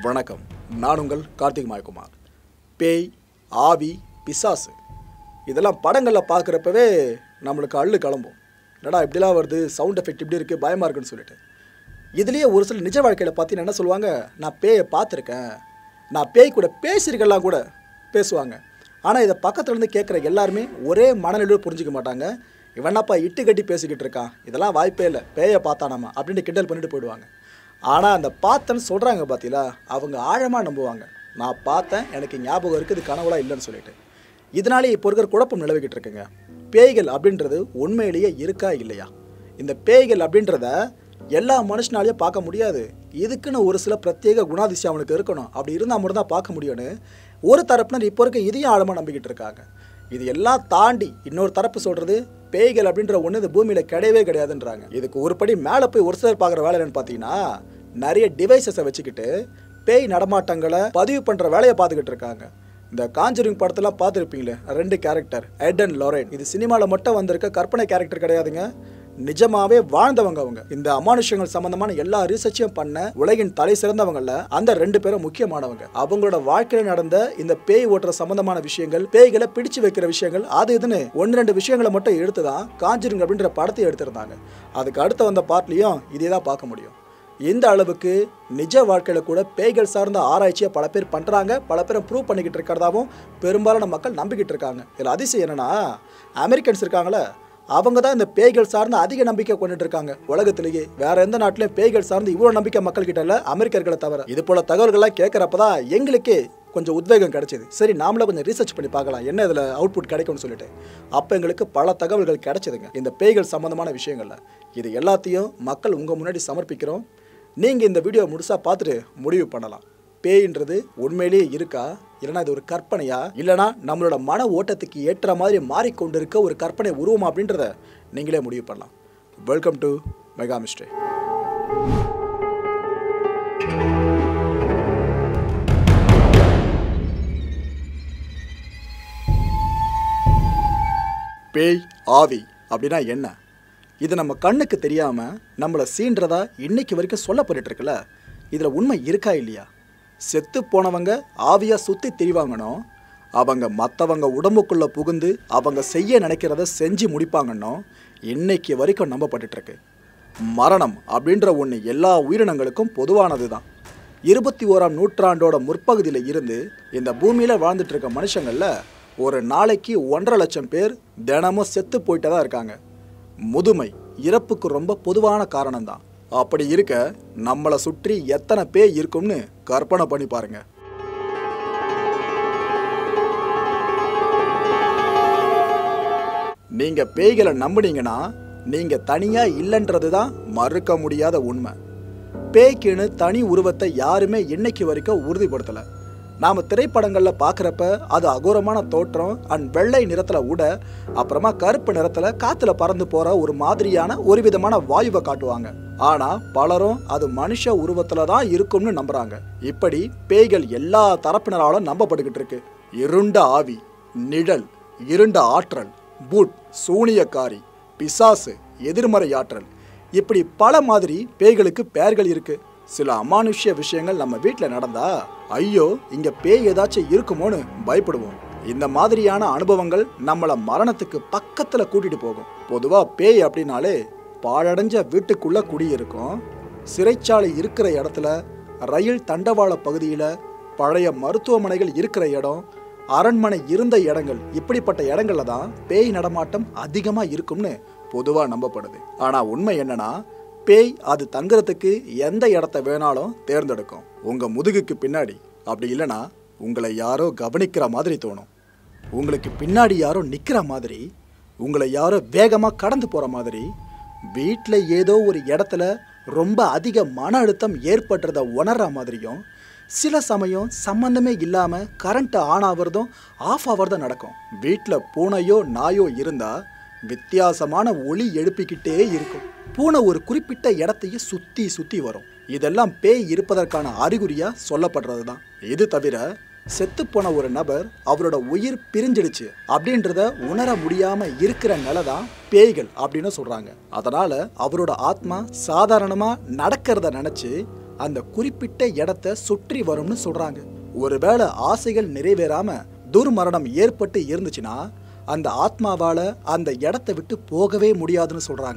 வணக்கம் நான் உங்கள் கார்த்திக் மாயகுமார் பேய் ஆவி பிசாசு இதெல்லாம் படங்களில் பார்க்குறப்பவே நம்மளுக்கு அள்ளு கிளம்பும் என்னடா இப்படிலாம் வருது சவுண்ட் எஃபெக்ட் இப்படி இருக்குது பயமாக இருக்குன்னு சொல்லிட்டு இதுலேயே ஒரு சில நிஜ வாழ்க்கையில் பார்த்தீங்கன்னா என்ன சொல்லுவாங்க நான் பேயை பார்த்துருக்கேன் நான் பேய் கூட பேசியிருக்கலாம் கூட பேசுவாங்க ஆனால் இதை பக்கத்துல இருந்து கேட்குற எல்லாருமே ஒரே மனநிலையோடு புரிஞ்சுக்க மாட்டாங்க இவனப்பா இட்டு கட்டி பேசிக்கிட்டு இருக்கான் இதெல்லாம் வாய்ப்பே இல்லை பேயை பார்த்தானாமா அப்படின்ட்டு கிண்டல் பண்ணிட்டு போயிடுவாங்க ஆனால் அந்த பார்த்தேன்னு சொல்கிறாங்க பார்த்தீங்களா அவங்க ஆழமாக நம்புவாங்க நான் பார்த்தேன் எனக்கு ஞாபகம் இருக்குது இது கனவுலாம் இல்லைன்னு சொல்லிட்டு இதனாலே இப்போ இருக்கிற குழப்பம் நிலவிக்கிட்டு இருக்குங்க பேய்கள் அப்படின்றது உண்மையிலேயே இருக்கா இல்லையா இந்த பேய்கள் அப்படின்றத எல்லா மனுஷனாலையும் பார்க்க முடியாது இதுக்குன்னு ஒரு சில பிரத்யேக குணாதிசயம் அவனுக்கு இருக்கணும் அப்படி இருந்தால் மட்டும் தான் பார்க்க முடியும்னு ஒரு தரப்பினர் இப்போ இருக்க இதையும் ஆழமாக நம்பிக்கிட்டு இருக்காங்க இது எல்லாம் தாண்டி இன்னொரு தரப்பு சொல்கிறது பேய்கள் அப்படின்ற ஒன்று இந்த பூமியில் கிடையவே கிடையாதுன்றாங்க இதுக்கு ஒரு படி மேலே போய் ஒரு சிலர் பார்க்குற வேலை என்னன்னு பார்த்தீங்கன்னா நிறைய டிவைசஸை வச்சுக்கிட்டு பேய் நடமாட்டங்களை பதிவு பண்ணுற வேலையை பார்த்துக்கிட்டு இருக்காங்க இந்த காஞ்சரிங் படத்தெல்லாம் பார்த்துருப்பீங்களே ரெண்டு கேரக்டர் எட் அண்ட் லொரேன் இது சினிமாவில் மட்டும் வந்திருக்க கற்பனை கேரக்டர் கிடையாதுங்க நிஜமாவே வாழ்ந்தவங்க அவங்க இந்த அமானுஷங்கள் சம்பந்தமான எல்லா ரிசர்ச்சையும் பண்ண உலகின் தலை சிறந்தவங்கல்ல அந்த ரெண்டு பேரும் முக்கியமானவங்க அவங்களோட வாழ்க்கையில நடந்த இந்த பேய் ஓட்டுற சம்பந்தமான விஷயங்கள் பேய்களை பிடிச்சு வைக்கிற விஷயங்கள் அது இதுன்னு ஒன்று ரெண்டு விஷயங்களை மட்டும் எடுத்து தான் காஞ்சிருங்க அப்படின்ற படத்தை எடுத்திருந்தாங்க அதுக்கு அடுத்து வந்த பார்ட்லையும் இதே தான் பார்க்க முடியும் இந்த அளவுக்கு நிஜ வாழ்க்கையில கூட பேய்கள் சார்ந்த ஆராய்ச்சியை பல பேர் பண்றாங்க பல பேர் ப்ரூவ் பண்ணிக்கிட்டு இருக்கிறதாவும் பெரும்பாலான மக்கள் நம்பிக்கிட்டு இருக்காங்க இதில் அதிசயம் என்னன்னா அமெரிக்கன்ஸ் இருக்காங்களே அவங்க தான் இந்த பேய்கள் சார்ந்த அதிக நம்பிக்கை கொண்டுட்டு இருக்காங்க உலகத்திலேயே வேற எந்த நாட்டிலையும் பேய்கள் சார்ந்து இவ்வளோ நம்பிக்கை மக்கள் கிட்ட இல்ல அமெரிக்கர்களை தவிர இது போல தகவல்கள்லாம் கேட்குறப்பதான் எங்களுக்கே கொஞ்சம் உத்வேகம் கிடைச்சது சரி நாமளே கொஞ்சம் ரிசர்ச் பண்ணி பார்க்கலாம் என்ன இதில் அவுட்புட் கிடைக்கும்னு சொல்லிட்டு அப்போ எங்களுக்கு பல தகவல்கள் கிடைச்சதுங்க இந்த பேய்கள் சம்பந்தமான விஷயங்கள்ல இது எல்லாத்தையும் மக்கள் உங்கள் முன்னாடி சமர்ப்பிக்கிறோம் நீங்கள் இந்த வீடியோ முழுசாக பார்த்துட்டு முடிவு பண்ணலாம் பேயின்றது உண்மையிலேயே இருக்கா இல்லைனா இது ஒரு கற்பனையா இல்லைனா நம்மளோட மன ஓட்டத்துக்கு ஏற்ற மாதிரி மாறிக்கொண்டிருக்க ஒரு கற்பனை உருவமா அப்படின்றத நீங்களே முடிவு பண்ணலாம் வெல்கம் டு மெகா மிஸ்டே பேய் ஆவி அப்படின்னா என்ன இது நம்ம கண்ணுக்கு தெரியாம நம்மளை சீன்றதா இன்னைக்கு வரைக்கும் சொல்லப்பட்டுட்டு இருக்குல்ல இதுல உண்மை இருக்கா இல்லையா செத்து போனவங்க ஆவியா சுத்தி திரிவாங்கனோ அவங்க மற்றவங்க உடம்புக்குள்ள புகுந்து அவங்க செய்ய நினைக்கிறத செஞ்சு முடிப்பாங்கன்னோ இன்னைக்கு வரைக்கும் நம்பப்பட்டுட்டு இருக்கு மரணம் அப்படின்ற ஒன்று எல்லா உயிரினங்களுக்கும் பொதுவானது தான் இருபத்தி ஓராம் நூற்றாண்டோட முற்பகுதியில் இருந்து இந்த பூமியில் வாழ்ந்துட்டு இருக்க மனுஷங்களில் ஒரு நாளைக்கு ஒன்றரை லட்சம் பேர் தினமும் செத்து போயிட்டு தான் இருக்காங்க முதுமை இறப்புக்கு ரொம்ப பொதுவான காரணம் தான் அப்படி இருக்க நம்மளை சுற்றி எத்தனை பேர் இருக்கும்னு கற்பனை பண்ணி பாருங்க நீங்க பேய்களை நம்புனீங்கன்னா நீங்க தனியா இல்லைன்றது தான் மறுக்க முடியாத உண்மை பேய்க்குன்னு தனி உருவத்தை யாருமே இன்னைக்கு வரைக்கும் உறுதிப்படுத்தல நாம திரைப்படங்கள்ல பார்க்குறப்ப அது அகோரமான தோற்றம் அண்ட் வெள்ளை நிறத்துல உட அப்புறமா கருப்பு நிறத்துல காத்துல பறந்து போற ஒரு மாதிரியான ஒரு விதமான வாயுவை காட்டுவாங்க ஆனா பலரும் அது மனுஷ உருவத்துல தான் இருக்கும்னு நம்புறாங்க இப்படி பேய்கள் எல்லா தரப்பினராலும் நம்பப்பட்டுக்கிட்டு இருக்கு இருண்ட ஆவி நிழல் இருண்ட ஆற்றல் பூட் சூனியக்காரி பிசாசு எதிர்மறை ஆற்றல் இப்படி பல மாதிரி பேய்களுக்கு பெயர்கள் இருக்கு சில அமானுஷ்ய விஷயங்கள் நம்ம வீட்டில் நடந்தா ஐயோ இங்க பேய் ஏதாச்சும் இருக்குமோன்னு பயப்படுவோம் இந்த மாதிரியான அனுபவங்கள் நம்மளை மரணத்துக்கு பக்கத்துல கூட்டிட்டு போகும் பொதுவா பேய் அப்படின்னாலே பாழடைஞ்ச வீட்டுக்குள்ள குடியிருக்கும் சிறைச்சாலை இருக்கிற இடத்துல ரயில் தண்டவாள பகுதியில் பழைய மருத்துவமனைகள் இருக்கிற இடம் அரண்மனை இருந்த இடங்கள் இப்படிப்பட்ட இடங்கள்ல தான் பேய் நடமாட்டம் அதிகமாக இருக்கும்னு பொதுவாக நம்பப்படுது ஆனால் உண்மை என்னன்னா பேய் அது தங்குறதுக்கு எந்த இடத்த வேணாலும் தேர்ந்தெடுக்கும் உங்க முதுகுக்கு பின்னாடி அப்படி இல்லைன்னா உங்களை யாரோ கவனிக்கிற மாதிரி தோணும் உங்களுக்கு பின்னாடி யாரோ நிற்கிற மாதிரி உங்களை யாரோ வேகமாக கடந்து போகிற மாதிரி வீட்டில் ஏதோ ஒரு இடத்துல ரொம்ப அதிக மன அழுத்தம் ஏற்படுறத உணர்ற மாதிரியும் சில சமயம் சம்மந்தமே இல்லாமல் கரண்ட் ஆன் ஆகிறதும் ஆஃப் ஆகிறதும் நடக்கும் வீட்டில் பூனையோ நாயோ இருந்தால் வித்தியாசமான ஒளி எழுப்பிக்கிட்டே இருக்கும் பூனை ஒரு குறிப்பிட்ட இடத்தையே சுற்றி சுற்றி வரும் இதெல்லாம் பேய் இருப்பதற்கான அறிகுறியா சொல்லப்படுறது தான் இது தவிர செத்துப்போன ஒரு நபர் அவரோட உயிர் பிரிஞ்சிடுச்சு அப்படின்றத உணர முடியாம இருக்கிற நிலை தான் பேய்கள் அப்படின்னு சொல்றாங்க அதனால அவரோட ஆத்மா சாதாரணமா நடக்கிறத நினைச்சு அந்த குறிப்பிட்ட இடத்த சுற்றி வரும்னு சொல்றாங்க ஒருவேளை ஆசைகள் நிறைவேறாம துர்மரணம் ஏற்பட்டு இருந்துச்சுன்னா அந்த ஆத்மாவால அந்த இடத்த விட்டு போகவே முடியாதுன்னு சொல்றாங்க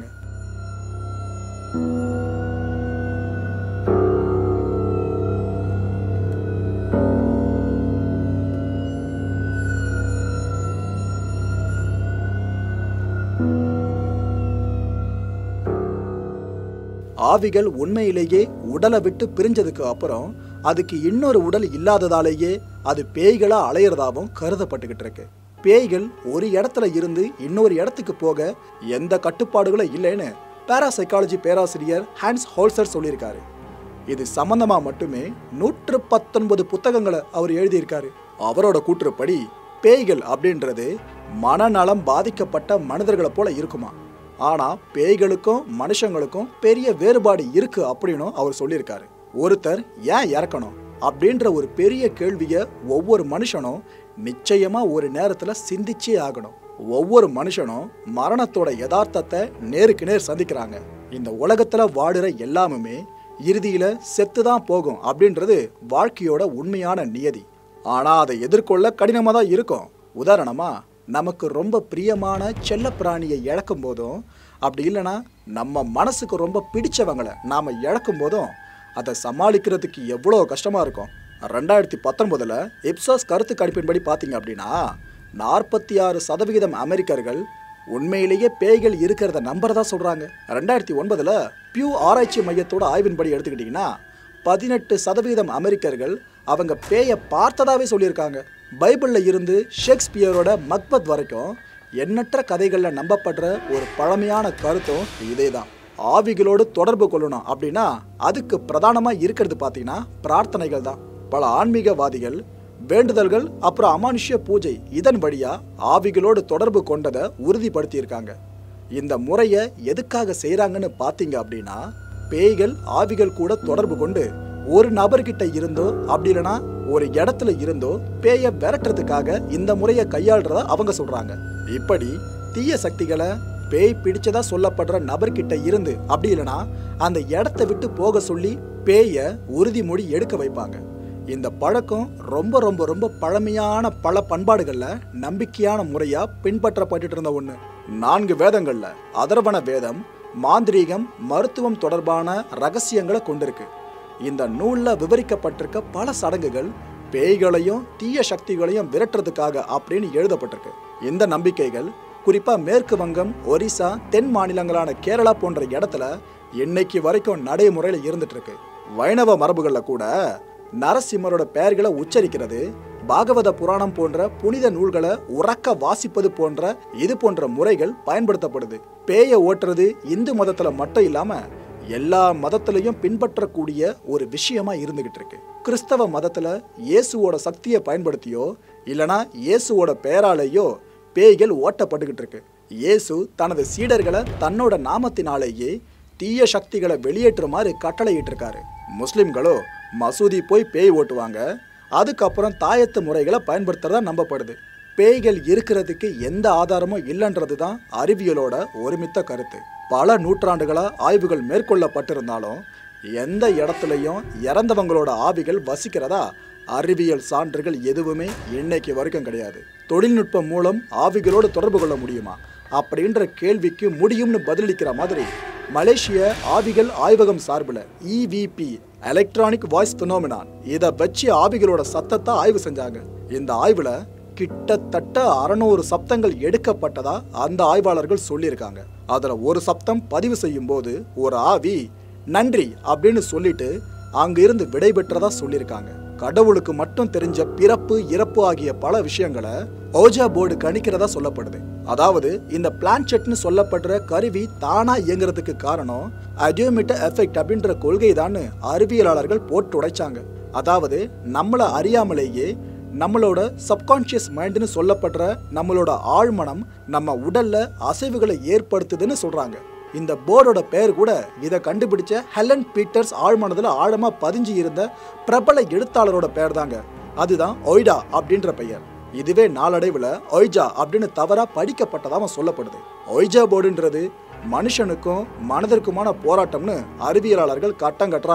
ஆவிகள் உண்மையிலேயே உடலை விட்டு பிரிஞ்சதுக்கு அப்புறம் அதுக்கு இன்னொரு உடல் இல்லாததாலேயே அது பேய்களா அலையிறதாவும் கருதப்பட்டுக்கிட்டு இருக்கு பேய்கள் ஒரு இடத்துல இருந்து இன்னொரு இடத்துக்கு போக எந்த கட்டுப்பாடுகளும் இல்லைன்னு பேராசைக்காலஜி பேராசிரியர் ஹான்ஸ் ஹோல்சர் சொல்லியிருக்காரு இது சம்பந்தமா மட்டுமே நூற்று பத்தொன்பது புத்தகங்களை அவர் எழுதியிருக்காரு அவரோட கூற்றுப்படி பேய்கள் அப்படின்றது மனநலம் பாதிக்கப்பட்ட மனிதர்களை போல இருக்குமா ஆனா பேய்களுக்கும் மனுஷங்களுக்கும் பெரிய வேறுபாடு இருக்கு அப்படின்னும் அவர் சொல்லியிருக்காரு ஒருத்தர் ஏன் இறக்கணும் அப்படின்ற ஒரு பெரிய கேள்விய ஒவ்வொரு மனுஷனும் நிச்சயமா ஒரு நேரத்துல சிந்திச்சே ஆகணும் ஒவ்வொரு மனுஷனும் மரணத்தோட யதார்த்தத்தை நேருக்கு நேர் சந்திக்கிறாங்க இந்த உலகத்துல வாடுற எல்லாமுமே இறுதியில செத்துதான் போகும் அப்படின்றது வாழ்க்கையோட உண்மையான நியதி ஆனா அதை எதிர்கொள்ள கடினமா தான் இருக்கும் உதாரணமா நமக்கு ரொம்ப பிரியமான செல்ல பிராணியை இழக்கும் போதும் அப்படி இல்லைன்னா நம்ம மனசுக்கு ரொம்ப பிடிச்சவங்களை நாம இழக்கும் போதும் அதை சமாளிக்கிறதுக்கு எவ்வளோ கஷ்டமா இருக்கும் ரெண்டாயிரத்தி பத்தொன்பதுல இப்சாஸ் கருத்து கணிப்பின்படி பார்த்தீங்க அப்படின்னா நாற்பத்தி ஆறு சதவிகிதம் அமெரிக்கர்கள் உண்மையிலேயே பேய்கள் இருக்கிறத நம்புறதா சொல்றாங்க ரெண்டாயிரத்தி ஒன்பதுல பியூ ஆராய்ச்சி மையத்தோட ஆய்வின்படி எடுத்துக்கிட்டிங்கன்னா பதினெட்டு சதவீதம் அமெரிக்கர்கள் அவங்க பேயை பார்த்ததாவே சொல்லியிருக்காங்க பைபிள்ல இருந்து ஷேக்ஸ்பியரோட மக்பத் வரைக்கும் எண்ணற்ற கதைகள்ல நம்பப்படுற ஒரு பழமையான கருத்தும் இதேதான் ஆவிகளோடு தொடர்பு கொள்ளணும் அப்படின்னா அதுக்கு பிரதானமா இருக்கிறது பார்த்தீங்கன்னா பிரார்த்தனைகள் தான் பல ஆன்மீகவாதிகள் வேண்டுதல்கள் அப்புறம் அமானுஷ்ய பூஜை இதன் வழியா ஆவிகளோடு தொடர்பு கொண்டதை உறுதிப்படுத்தியிருக்காங்க இந்த முறையை எதுக்காக செய்றாங்கன்னு பார்த்தீங்க அப்படின்னா பேய்கள் ஆவிகள் கூட தொடர்பு கொண்டு ஒரு நபர்கிட்ட இருந்தோ அப்படி இல்லைன்னா ஒரு இடத்துல இருந்தோ பேயை விரட்டுறதுக்காக இந்த முறையை கையாளுறதா அவங்க சொல்றாங்க இப்படி தீய சக்திகளை பேய் பிடிச்சதா சொல்லப்படுற நபர்கிட்ட இருந்து அப்படி இல்லைன்னா அந்த இடத்த விட்டு போக சொல்லி பேய உறுதிமொழி எடுக்க வைப்பாங்க இந்த பழக்கம் ரொம்ப ரொம்ப ரொம்ப பழமையான பல பண்பாடுகள்ல நம்பிக்கையான முறையா பின்பற்றப்பட்டுட்டு இருந்த ஒண்ணு நான்கு வேதங்கள்ல அதர்வண வேதம் மாந்திரீகம் மருத்துவம் தொடர்பான ரகசியங்களை கொண்டிருக்கு இந்த நூல்ல விவரிக்கப்பட்டிருக்க பல சடங்குகள் பேய்களையும் தீய சக்திகளையும் விரட்டுறதுக்காக அப்படின்னு எழுதப்பட்டிருக்கு இந்த நம்பிக்கைகள் குறிப்பா மேற்கு வங்கம் ஒரிசா தென் மாநிலங்களான கேரளா போன்ற இடத்துல இன்னைக்கு வரைக்கும் நடைமுறையில் இருந்துட்டு இருக்கு வைணவ மரபுகள்ல கூட நரசிம்மரோட பெயர்களை உச்சரிக்கிறது பாகவத புராணம் போன்ற புனித நூல்களை உறக்க வாசிப்பது போன்ற இது போன்ற முறைகள் பயன்படுத்தப்படுது பேயை ஓட்டுறது இந்து மதத்துல மட்டும் இல்லாம எல்லா மதத்திலையும் பின்பற்றக்கூடிய ஒரு விஷயமா இருந்துகிட்டு இருக்கு கிறிஸ்தவ மதத்துல இயேசுவோட சக்தியை பயன்படுத்தியோ இல்லனா இயேசுவோட பெயராலேயோ பேய்கள் ஓட்டப்பட்டுக்கிட்டு இருக்கு இயேசு தனது சீடர்களை தன்னோட நாமத்தினாலேயே தீய சக்திகளை வெளியேற்றுமாறு கட்டளையிட்டு இருக்காரு முஸ்லிம்களோ மசூதி போய் பேய் ஓட்டுவாங்க அதுக்கப்புறம் தாயத்து முறைகளை பயன்படுத்துறதா நம்பப்படுது பேய்கள் இருக்கிறதுக்கு எந்த ஆதாரமும் இல்லைன்றது தான் அறிவியலோட ஒருமித்த கருத்து பல நூற்றாண்டுகளா ஆய்வுகள் மேற்கொள்ளப்பட்டிருந்தாலும் எந்த இடத்துலையும் இறந்தவங்களோட ஆவிகள் வசிக்கிறதா அறிவியல் சான்றுகள் எதுவுமே இன்னைக்கு வரைக்கும் கிடையாது தொழில்நுட்பம் மூலம் ஆவிகளோடு தொடர்பு கொள்ள முடியுமா அப்படின்ற கேள்விக்கு முடியும்னு பதிலளிக்கிற மாதிரி மலேசிய ஆவிகள் ஆய்வகம் சார்பில் இவிபி எலக்ட்ரானிக் வாய்ஸ் பினோமினான் இதை வச்சு ஆவிகளோட சத்தத்தை ஆய்வு செஞ்சாங்க இந்த ஆய்வுல கிட்டத்தட்ட அறநூறு சப்தங்கள் எடுக்கப்பட்டதா அந்த ஆய்வாளர்கள் சொல்லியிருக்காங்க அதுல ஒரு சப்தம் பதிவு செய்யும் போது ஒரு ஆவி நன்றி அப்படின்னு சொல்லிட்டு அங்க இருந்து விடைபெற்றதா சொல்லியிருக்காங்க கடவுளுக்கு மட்டும் தெரிஞ்ச பிறப்பு இறப்பு ஆகிய பல விஷயங்களை ஓஜா போர்டு கணிக்கிறதா சொல்லப்படுது அதாவது இந்த பிளான்செட்னு சொல்லப்படுற கருவி தானா இயங்குறதுக்கு காரணம் அடியோமீட்டர் எஃபெக்ட் அப்படின்ற கொள்கை தான் அறிவியலாளர்கள் போட்டு உடைச்சாங்க அதாவது நம்மளை அறியாமலேயே நம்மளோட சப்கான்ஷியஸ் மைண்டுன்னு சொல்லப்படுற நம்மளோட ஆழ்மனம் நம்ம உடல்ல அசைவுகளை ஏற்படுத்துதுன்னு சொல்றாங்க இந்த போர்டோட பெயர் கூட இதை கண்டுபிடிச்ச ஹெலன் பீட்டர்ஸ் ஆழ்மனதுல ஆழமா பதிஞ்சு இருந்த பிரபல எழுத்தாளரோட பெயர் தாங்க அதுதான் ஒய்டா அப்படின்ற பெயர் இதுவே நாளடைவுல ஒய்ஜா அப்படின்னு தவறா படிக்கப்பட்டதாகவும் சொல்லப்படுது ஒய்ஜா போர்டுன்றது மனுஷனுக்கும் மனதிற்குமான போராட்டம்னு அறிவியலாளர்கள் கட்டம் கட்டுறாங்க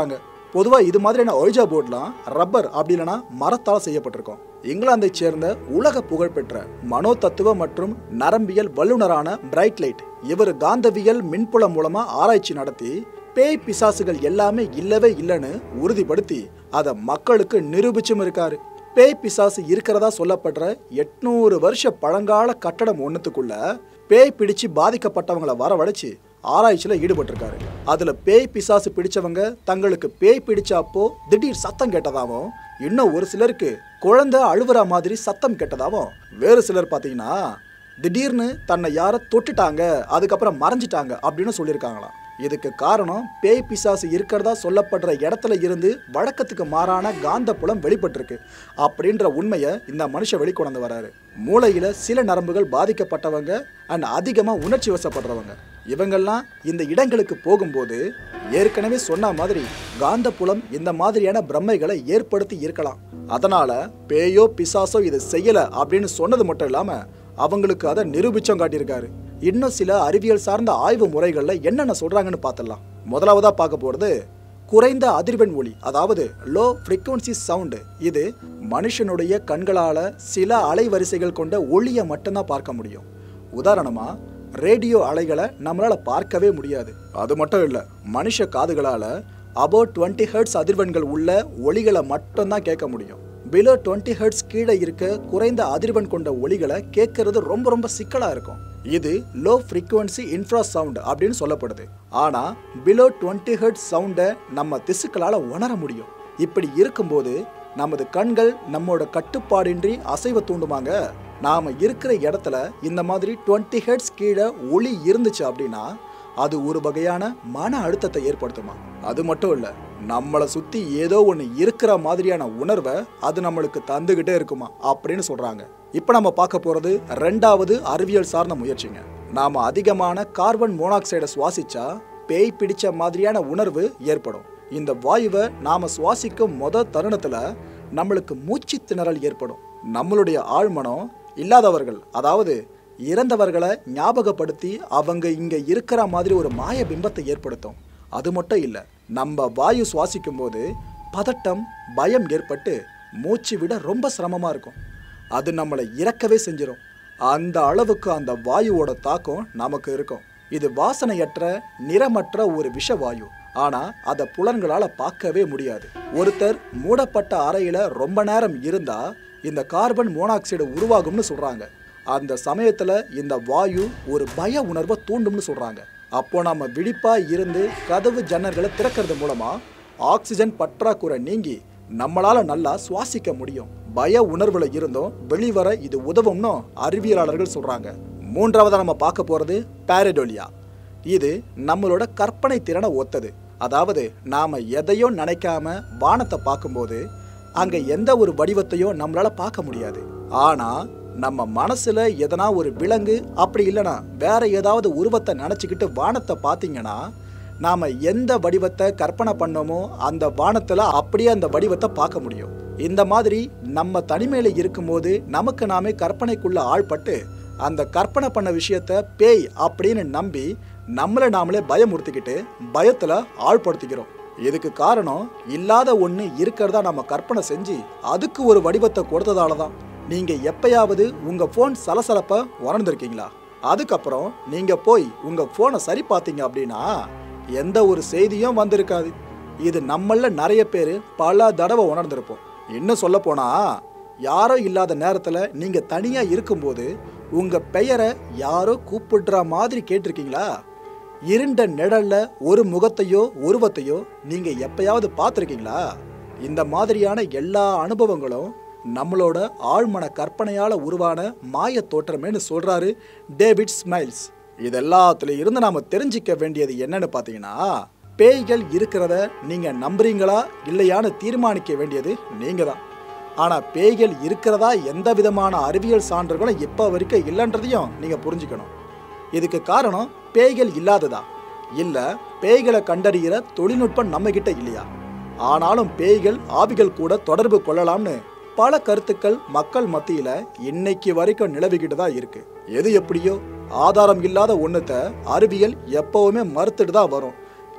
பொதுவாக இது மாதிரியான ஒய்ஜா போர்ட்லாம் ரப்பர் அப்படி இல்லைன்னா மரத்தால் செய்யப்பட்டிருக்கும் இங்கிலாந்தைச் சேர்ந்த உலக புகழ்பெற்ற மனோ தத்துவ மற்றும் நரம்பியல் வல்லுநரான பிரைட் லைட் இவர் காந்தவியல் மின்புலம் மூலமா ஆராய்ச்சி நடத்தி பேய் பிசாசுகள் எல்லாமே இல்லவே இல்லைன்னு உறுதிப்படுத்தி அதை மக்களுக்கு நிரூபிச்சும் இருக்காரு பேய் பிசாசு இருக்கிறதா சொல்லப்படுற எட்நூறு வருஷ பழங்கால கட்டடம் ஒன்றுத்துக்குள்ள பேய் பிடிச்சு பாதிக்கப்பட்டவங்கள வரவழைச்சு ஆராய்ச்சியில் ஈடுபட்டிருக்காரு அதுல பேய் பிசாசு பிடிச்சவங்க தங்களுக்கு பேய் பிடிச்சப்போ திடீர் சத்தம் கேட்டதாவும் இன்னும் ஒரு சிலருக்கு குழந்தை அழுவுற மாதிரி சத்தம் கேட்டதாவும் வேறு சிலர் பார்த்தீங்கன்னா திடீர்னு தன்னை யாரை தொட்டுட்டாங்க அதுக்கப்புறம் மறைஞ்சிட்டாங்க அப்படின்னு சொல்லியிருக்காங்களாம் இதுக்கு காரணம் பேய் பிசாசு இருக்கிறதா சொல்லப்படுற இடத்துல இருந்து வழக்கத்துக்கு மாறான காந்தப்புலம் வெளிப்பட்டிருக்கு அப்படின்ற உண்மையை இந்த மனுஷன் வெளிக்கொண்டு வராரு மூளையில சில நரம்புகள் பாதிக்கப்பட்டவங்க அண்ட் அதிகமாக உணர்ச்சி வசப்படுறவங்க இவங்கெல்லாம் இந்த இடங்களுக்கு போகும்போது ஏற்கனவே சொன்ன மாதிரி காந்தப்புலம் இந்த மாதிரியான பிரம்மைகளை ஏற்படுத்தி இருக்கலாம் அதனால பேயோ பிசாசோ இதை செய்யல அப்படின்னு சொன்னது மட்டும் இல்லாம அவங்களுக்கு அதை நிரூபிச்சம் காட்டியிருக்காரு இன்னும் சில அறிவியல் சார்ந்த ஆய்வு முறைகள்ல என்னென்ன சொல்றாங்கன்னு பார்த்துடலாம் முதலாவதா பார்க்க போறது குறைந்த அதிர்வெண் ஒளி அதாவது லோ ஃப்ரீக்வன்சி சவுண்டு இது மனுஷனுடைய கண்களால சில அலைவரிசைகள் கொண்ட ஒளியை மட்டும்தான் பார்க்க முடியும் உதாரணமா ரேடியோ அலைகளை நம்மளால பார்க்கவே முடியாது அது மட்டும் இல்ல மனுஷ காதுகளால அபவுட் டுவெண்ட்டி ஹெர்ட்ஸ் அதிர்வெண்கள் உள்ள ஒளிகளை மட்டும்தான் கேட்க முடியும் பிலோ டுவெண்ட்டி ஹெர்ட்ஸ் கீழே இருக்க குறைந்த அதிர்வெண் கொண்ட ஒளிகளை கேட்கறது ரொம்ப ரொம்ப சிக்கலா இருக்கும் இது லோ ஃப்ரீக்வன்சி இன்ஃப்ரா சவுண்ட் அப்படின்னு சொல்லப்படுது ஆனா பிலோ டுவெண்ட்டி ஹெர்ட்ஸ் சவுண்டை நம்ம திசுக்களால உணர முடியும் இப்படி இருக்கும்போது நமது கண்கள் நம்மோட கட்டுப்பாடின்றி அசைவ தூண்டுமாங்க நாம இருக்கிற இடத்துல இந்த மாதிரி டுவெண்ட்டி ஹெட்ஸ் கீழே ஒளி இருந்துச்சு அப்படின்னா அது ஒரு வகையான மன அழுத்தத்தை ஏற்படுத்துமா அது மட்டும் இல்ல நம்மளை சுத்தி ஏதோ ஒன்று இருக்கிற மாதிரியான உணர்வை அது நம்மளுக்கு தந்துகிட்டே இருக்குமா அப்படின்னு சொல்றாங்க இப்போ நம்ம பார்க்க போறது ரெண்டாவது அறிவியல் சார்ந்த முயற்சிங்க நாம அதிகமான கார்பன் மோனாக்சைடை சுவாசிச்சா பேய் பிடிச்ச மாதிரியான உணர்வு ஏற்படும் இந்த வாயுவை நாம சுவாசிக்கும் மொத தருணத்துல நம்மளுக்கு மூச்சு திணறல் ஏற்படும் நம்மளுடைய ஆழ்மனம் இல்லாதவர்கள் அதாவது இறந்தவர்களை ஞாபகப்படுத்தி அவங்க இங்க இருக்கிற மாதிரி ஒரு மாய பிம்பத்தை ஏற்படுத்தும் அது மட்டும் இல்லை நம்ம வாயு சுவாசிக்கும் போது பதட்டம் பயம் ஏற்பட்டு மூச்சு விட ரொம்ப சிரமமா இருக்கும் அது நம்மளை இறக்கவே செஞ்சிடும் அந்த அளவுக்கு அந்த வாயுவோட தாக்கம் நமக்கு இருக்கும் இது வாசனையற்ற நிறமற்ற ஒரு விஷவாயு ஆனா அதை புலன்களால பார்க்கவே முடியாது ஒருத்தர் மூடப்பட்ட அறையில ரொம்ப நேரம் இருந்தா இந்த கார்பன் மோனாக்சைடு உருவாகும்னு சொல்றாங்க அந்த சமயத்துல இந்த வாயு ஒரு பய உணர்வை தூண்டும்னு சொல்றாங்க அப்போ நாம விழிப்பா இருந்து கதவு ஜன்னல்களை திறக்கிறது மூலமா ஆக்சிஜன் பற்றாக்குறை நீங்கி நம்மளால நல்லா சுவாசிக்க முடியும் பய உணர்வுல இருந்தும் வெளிவர இது உதவும்னு அறிவியலாளர்கள் சொல்றாங்க மூன்றாவதா நம்ம பார்க்க போறது பாரடோலியா இது நம்மளோட கற்பனை திறனை ஒத்தது அதாவது நாம எதையோ நினைக்காம வானத்தை பார்க்கும்போது அங்க எந்த ஒரு வடிவத்தையும் நம்மளால பார்க்க முடியாது ஆனா நம்ம மனசுல எதனா ஒரு விலங்கு அப்படி இல்லைனா வேற ஏதாவது உருவத்தை நினச்சிக்கிட்டு வானத்தை பார்த்தீங்கன்னா நாம எந்த வடிவத்தை கற்பனை பண்ணோமோ அந்த வானத்துல அப்படியே அந்த வடிவத்தை பார்க்க முடியும் இந்த மாதிரி நம்ம தனிமையில இருக்கும்போது நமக்கு நாமே கற்பனைக்குள்ள ஆள்பட்டு அந்த கற்பனை பண்ண விஷயத்த பேய் அப்படின்னு நம்பி நம்மளை நாமளே பயமுறுத்திக்கிட்டு பயத்துல ஆழ்படுத்திக்கிறோம் இதுக்கு காரணம் இல்லாத ஒண்ணு இருக்கிறதா நம்ம கற்பனை செஞ்சு அதுக்கு ஒரு வடிவத்தை கொடுத்ததால தான் நீங்க எப்பயாவது உங்க ஃபோன் சலசலப்ப உணர்ந்திருக்கீங்களா அதுக்கப்புறம் நீங்க போய் உங்க போனை சரி பார்த்தீங்க அப்படின்னா எந்த ஒரு செய்தியும் வந்திருக்காது இது நம்மள நிறைய பேர் பல தடவை உணர்ந்திருப்போம் இன்னும் சொல்ல போனா யாரோ இல்லாத நேரத்துல நீங்க தனியா இருக்கும்போது உங்க பெயரை யாரோ கூப்பிடுற மாதிரி கேட்டிருக்கீங்களா இருண்ட நிழல்ல ஒரு முகத்தையோ உருவத்தையோ நீங்க எப்பயாவது பார்த்துருக்கீங்களா இந்த மாதிரியான எல்லா அனுபவங்களும் நம்மளோட ஆழ்மன கற்பனையால உருவான மாய தோற்றமேன்னு சொல்றாரு டேவிட் ஸ்மைல்ஸ் இதெல்லாத்துல இருந்து நாம தெரிஞ்சிக்க வேண்டியது என்னன்னு பார்த்தீங்கன்னா பேய்கள் இருக்கிறத நீங்க நம்புறீங்களா இல்லையான்னு தீர்மானிக்க வேண்டியது நீங்க தான் ஆனா பேய்கள் இருக்கிறதா எந்த விதமான அறிவியல் சான்றுகளும் இப்போ வரைக்கும் இல்லைன்றதையும் நீங்க புரிஞ்சுக்கணும் இதுக்கு காரணம் பேய்கள் இல்லாததா இல்ல பேய்களை கண்டறிகிற தொழில்நுட்பம் நம்ம கிட்ட இல்லையா ஆனாலும் பேய்கள் ஆவிகள் கூட தொடர்பு கொள்ளலாம்னு பல கருத்துக்கள் மக்கள் மத்தியில இன்னைக்கு வரைக்கும் நிலவிக்கிட்டு தான் இருக்கு எது எப்படியோ ஆதாரம் இல்லாத ஒண்ணுத்த அறிவியல் எப்பவுமே மறுத்துட்டு தான் வரும்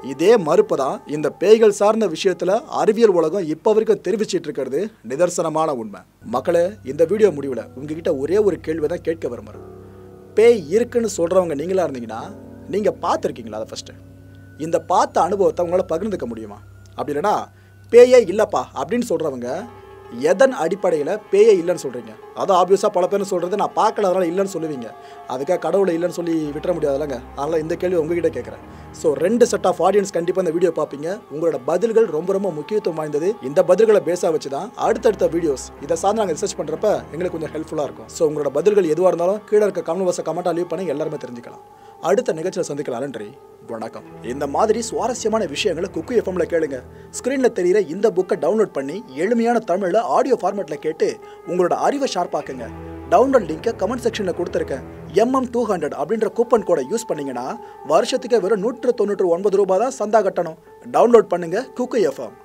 இதே மறுப்பு தான் இந்த பேய்கள் சார்ந்த விஷயத்துல அறிவியல் உலகம் இப்போ வரைக்கும் தெரிவிச்சிட்டு இருக்கிறது நிதர்சனமான உண்மை மக்களே இந்த வீடியோ முடிவில் உங்ககிட்ட ஒரே ஒரு கேள்வி தான் கேட்க விரும்புகிறேன் பேய் இருக்குன்னு சொல்றவங்க நீங்களா இருந்தீங்கன்னா நீங்க பார்த்துருக்கீங்களா அதை ஃபர்ஸ்ட் இந்த பார்த்த அனுபவத்தை உங்களால் பகிர்ந்துக்க முடியுமா அப்படி இல்லைன்னா பேயே இல்லைப்பா அப்படின்னு சொல்றவங்க எதன் அடிப்படையில் பேயே இல்லைன்னு சொல்கிறீங்க அதுவும் ஆப்வியஸாக பல பேர் சொல்கிறது நான் பார்க்கல அதனால் இல்லைன்னு சொல்லுவீங்க அதுக்காக கடவுளை இல்லைன்னு சொல்லி விட்டுற முடியாதுல்லங்க அதனால் இந்த கேள்வி உங்ககிட்ட கேட்குறேன் ஸோ ரெண்டு செட் ஆஃப் ஆடியன்ஸ் கண்டிப்பாக இந்த வீடியோ பார்ப்பீங்க உங்களோட பதில்கள் ரொம்ப ரொம்ப முக்கியத்துவம் வாய்ந்தது இந்த பதில்களை பேஸாக வச்சு தான் அடுத்தடுத்த வீடியோஸ் இதை சார்ந்து நாங்கள் ரிசர்ச் பண்ணுறப்ப எங்களுக்கு கொஞ்சம் ஹெல்ப்ஃபுல்லாக இருக்கும் ஸோ உங்களோட பதில்கள் எதுவாக இருந்தாலும் கீழே இருக்க கமெண்ட் பாக்ஸை கமெண்ட்டாக லீவ் பண்ணி எல்லாருமே தெரிஞ்சுக்கலாம் அடுத்த நிகழ்ச்சியில் சந்திக்கலாம் நன்றி வணக்கம் இந்த மாதிரி சுவாரஸ்யமான விஷயங்களை குக்கு எஃப்எம்ல கேளுங்க ஸ்க்ரீன்ல தெரியிற இந்த புக்கை டவுன்லோட் பண்ணி எளிமையான தமிழ்ல ஆடியோ ஃபார்மேட்ல கேட்டு உங்களோட அறிவை ஷார்ப்பாக்குங்க டவுன்லோட் லிங்கை கமெண்ட் செக்ஷன்ல கொடுத்துருக்கேன் எம்எம் டூ ஹண்ட்ரட் அப்படின்ற கூப்பன் கோடை யூஸ் பண்ணீங்கன்னா வருஷத்துக்கு வெறும் நூற்று தொண்ணூற்று ஒன்பது ரூபாய் தான் சந்தா கட்டணும் டவுன்லோட் பண்ணுங்க குக்கு எஃப்எம்